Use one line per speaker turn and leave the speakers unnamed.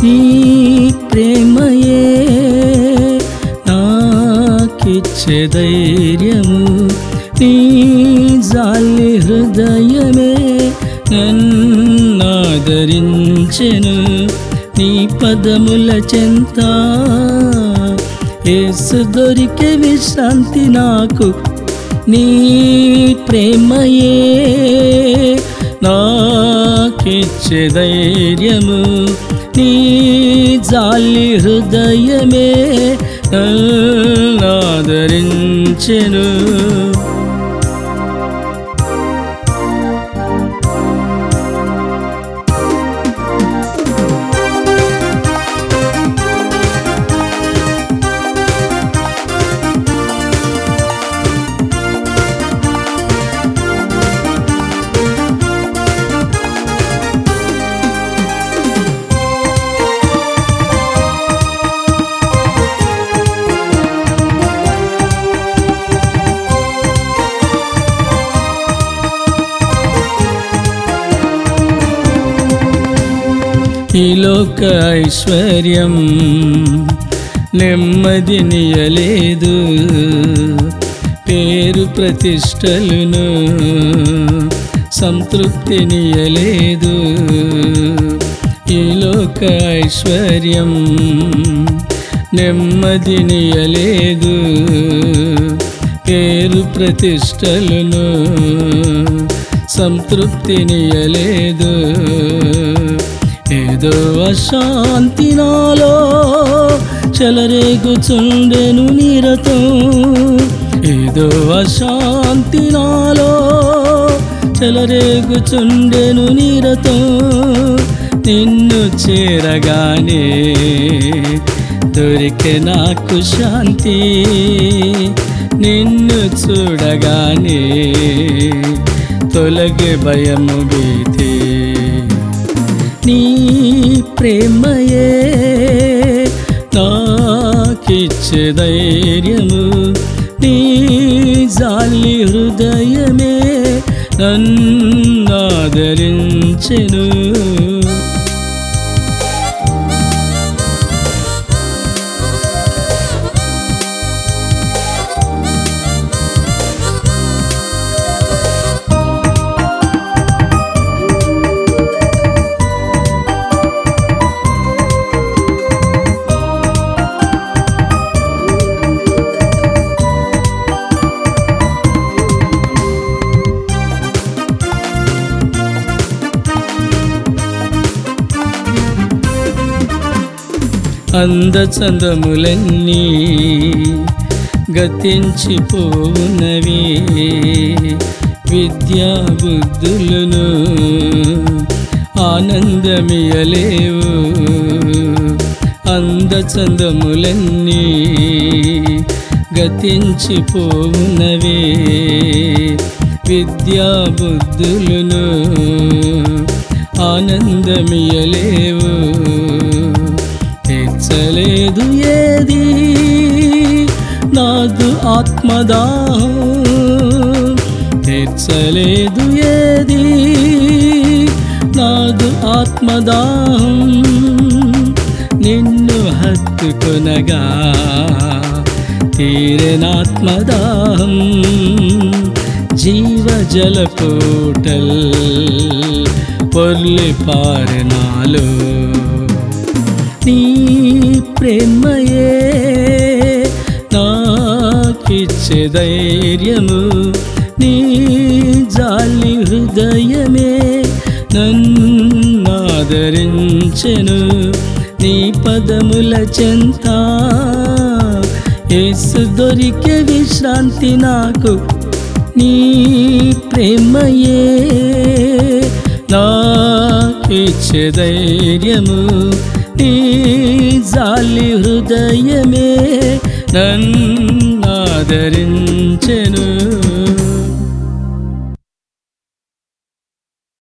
నీ ప్రేమయే నాకిచ్చే ధైర్యము నీ జాలి హృదయమే నన్నాదరించెను నీ పదముల చెంత ఏసు దొరికే విశ్రాంతి నాకు నీ ప్రేమయే నాకిచ్చే ధైర్యము నీ జాలి హృదయమే ఆదరించెను ఈ లోక ఐశ్వర్యం నెమ్మదినియలేదు పేరు ప్రతిష్టలును సంతృప్తినియలేదు ఈ లోక ఐశ్వర్యం నెమ్మదినియలేదు పేరు ప్రతిష్టలును సంతృప్తినియలేదు ఏదో అశాంతి నాలో చెలరేగుచుండెను నీరతం ఏదో అశాంతి నాలో చెలరేగుచుండెను నీరతం నిన్ను చేరగానే దొరికే నాకు శాంతి నిన్ను చూడగానే తొలగే భయము భీతి నీ ప్రేమయే నాకిచ్చే ధైర్యము నీ జాలి హృదయమే నన్నాదరించెను అందచందములన్నీ గతించిపోవునవి విద్యా బుద్ధులను ఆనందమియలేవు అందచందములన్నీ గతించిపోవునవి విద్యా బుద్ధులను ఆనందమియలేవు తీర్చలేదు ఏది నాదు ఆత్మదాహం తీర్చలేదు ఏది నాదు ఆత్మదాహం నిన్ను హత్తుకొనగా తీరనాత్మదాహం జీవజల పోటల్ పొర్లి పారనాలో నీ ప్రేమయే నాకిచ్చే ధైర్యము నీ జాలి హృదయమే నన్నాదరించెను నీ పదముల చెంత ఏసు దొరికే విశ్రాంతి నాకు నీ ప్రేమయే నాకిచ్చే ధైర్యము నీ జాలి హృదయమే నన్నాదరించెను